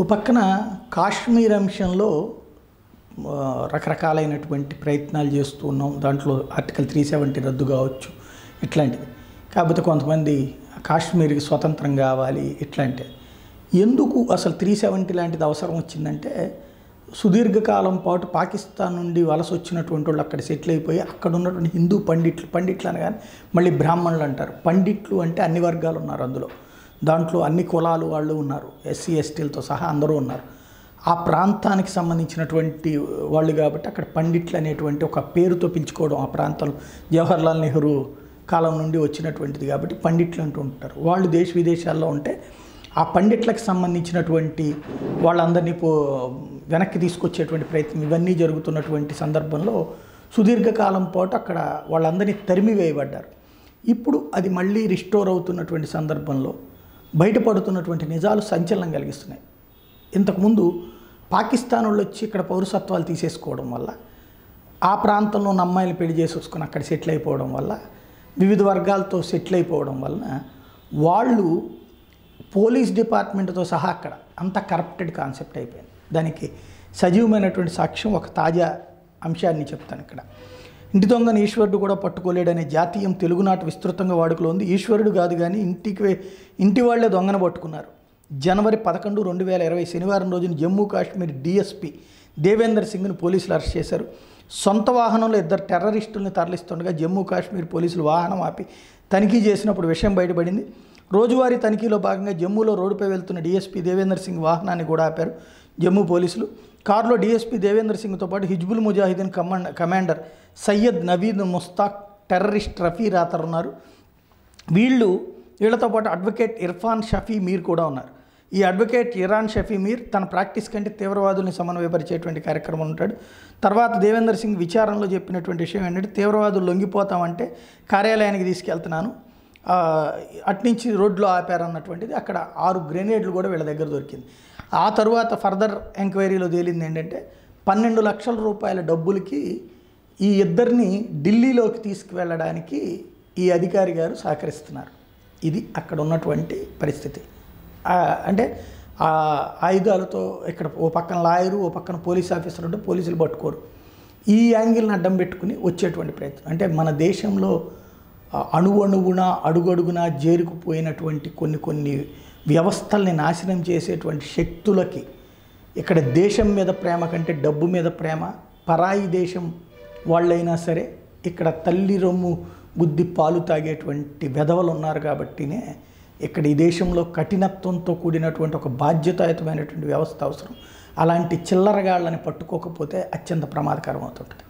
ఓ పక్కన కాశ్మీర్ అంశంలో ఆ, రకరకాలైనటువంటి ప్రయత్నాలు చేస్తూ ఉన్నాం దాంట్లో ఆర్టికల్ త్రీ సెవెంటీ రద్దు కావచ్చు ఇట్లాంటివి కాకపోతే కొంతమంది కాశ్మీర్కి స్వతంత్రం కావాలి ఇట్లాంటివి ఎందుకు అసలు త్రీ సెవెంటీ లాంటిది అవసరం వచ్చిందంటే సుదీర్ఘకాలం పాటు పాకిస్తాన్ నుండి వలస వచ్చినటువంటి వాళ్ళు అక్కడ సెటిల్ అయిపోయి అక్కడ ఉన్నటువంటి హిందూ పండిట్లు పండిట్లు అనగానే మళ్ళీ బ్రాహ్మణులు అంటారు పండిట్లు అంటే అన్ని వర్గాలు ఉన్నారు అందులో దాంట్లో అన్ని కులాలు వాళ్ళు ఉన్నారు ఎస్సీ ఎస్టీలతో సహా అందరూ ఉన్నారు ఆ ప్రాంతానికి సంబంధించినటువంటి వాళ్ళు కాబట్టి అక్కడ పండిట్లు అనేటువంటి ఒక పేరుతో పిలుచుకోవడం ఆ ప్రాంతంలో జవహర్లాల్ నెహ్రూ కాలం నుండి వచ్చినటువంటిది కాబట్టి పండిట్లు అంటూ ఉంటారు వాళ్ళు దేశ విదేశాల్లో ఉంటే ఆ పండిట్లకు సంబంధించినటువంటి వాళ్ళందరినీ పో వెనక్కి తీసుకొచ్చేటువంటి ప్రయత్నం ఇవన్నీ జరుగుతున్నటువంటి సందర్భంలో సుదీర్ఘకాలం పాటు అక్కడ వాళ్ళందరినీ తరిమి వేయబడ్డారు ఇప్పుడు అది మళ్ళీ రిస్టోర్ అవుతున్నటువంటి సందర్భంలో బయటపడుతున్నటువంటి నిజాలు సంచలనం కలిగిస్తున్నాయి ఇంతకుముందు పాకిస్తాన్ వాళ్ళు వచ్చి ఇక్కడ పౌరసత్వాలు తీసేసుకోవడం వల్ల ఆ ప్రాంతంలో ఉన్న అమ్మాయిలు పెళ్లి చేసేసుకుని అక్కడ సెటిల్ అయిపోవడం వల్ల వివిధ వర్గాలతో సెటిల్ అయిపోవడం వలన వాళ్ళు పోలీస్ డిపార్ట్మెంట్తో సహా అక్కడ అంత కరప్టెడ్ కాన్సెప్ట్ అయిపోయింది దానికి సజీవమైనటువంటి సాక్ష్యం ఒక తాజా అంశాన్ని చెప్తాను ఇక్కడ ఇంటి దొంగను ఈశ్వరుడు కూడా పట్టుకోలేడనే జాతీయం తెలుగునాట విస్తృతంగా వాడుకలో ఉంది ఈశ్వరుడు కాదు కానీ ఇంటికి వే- ఇంటి వాళ్ళే దొంగను పట్టుకున్నారు జనవరి పదకొండు రెండు వేల ఇరవై శనివారం రోజున జమ్మూ కాశ్మీర్ డిఎస్పి దేవేందర్ సింగ్ను పోలీసులు అరెస్ట్ చేశారు సొంత వాహనంలో ఇద్దరు టెర్రరిస్టుల్ని తరలిస్తుండగా జమ్మూ కాశ్మీర్ పోలీసులు వాహనం ఆపి తనిఖీ చేసినప్పుడు విషయం బయటపడింది రోజువారీ తనిఖీలో భాగంగా జమ్మూలో రోడ్డుపై వెళ్తున్న డీఎస్పీ దేవేందర్ సింగ్ వాహనాన్ని కూడా ఆపారు జమ్మూ పోలీసులు కారులో డీఎస్పీ దేవేందర్ సింగ్తో పాటు Hizbul Mujahideen command commander Syed Naveed Mushtaq terrorist Rafi Rather ఉన్నారు వీళ్ళు వీళ్ళతో పాటు అడ్వకేట్ ఇర్ఫాన్ షఫీ మీర్ కూడా ఉన్నారు ఈ అడ్వకేట్ ఇరాన్ షఫీ మీర్ తన ప్రాక్టీస్ కంటే తీవ్రవాదుల్ని సమన్వయపరిచేటువంటి కార్యక్రమం ఉంటాడు తర్వాత దేవేందర్ సింగ్ విచారణలో చెప్పినటువంటి విషయం ఏంటంటే తీవ్రవాదులు లొంగిపోతామంటే కార్యాలయానికి తీసుకెళ్తున్నాను ఆ, అట్నుంచి రోడ్లో ఆపారన్నటువంటిది అక్కడ ఆరు గ్రెనేడ్లు కూడా వీళ్ళ దగ్గర దొరికింది ఆ తరువాత ఫర్దర్ ఎంక్వైరీలో తేలింది ఏంటంటే పన్నెండు లక్షల రూపాయల డబ్బులకి ఈ ఇద్దరిని ఢిల్లీలోకి తీసుకువెళ్ళడానికి ఈ అధికారి గారు సహకరిస్తున్నారు ఇది అక్కడ ఉన్నటువంటి పరిస్థితి ఆ, అంటే ఆ ఆయుధాలతో ఇక్కడ ఓ పక్కన లాయరు ఓ పక్కన పోలీస్ ఆఫీసర్ ఉంటే పోలీసులు పట్టుకోరు ఈ యాంగిల్ని అడ్డం పెట్టుకుని వచ్చేటువంటి ప్రయత్నం అంటే మన దేశంలో ఆ, అణువణువున అడుగడుగున చేరుకుపోయినటువంటి కొన్ని కొన్ని వ్యవస్థల్ని నాశనం చేసేటువంటి శక్తులకి ఇక్కడ దేశం మీద ప్రేమ కంటే డబ్బు మీద ప్రేమ పరాయి దేశం వాళ్ళైనా సరే ఇక్కడ తల్లి రొమ్ము బుద్ధి పాలు తాగేటువంటి వెధవలు ఉన్నారు కాబట్టినే ఇక్కడ ఈ దేశంలో కఠినత్వంతో కూడినటువంటి ఒక బాధ్యతాయుతమైనటువంటి వ్యవస్థ అవసరం అలాంటి చిల్లరగాళ్ళని పట్టుకోకపోతే అత్యంత ప్రమాదకరం అవుతుంది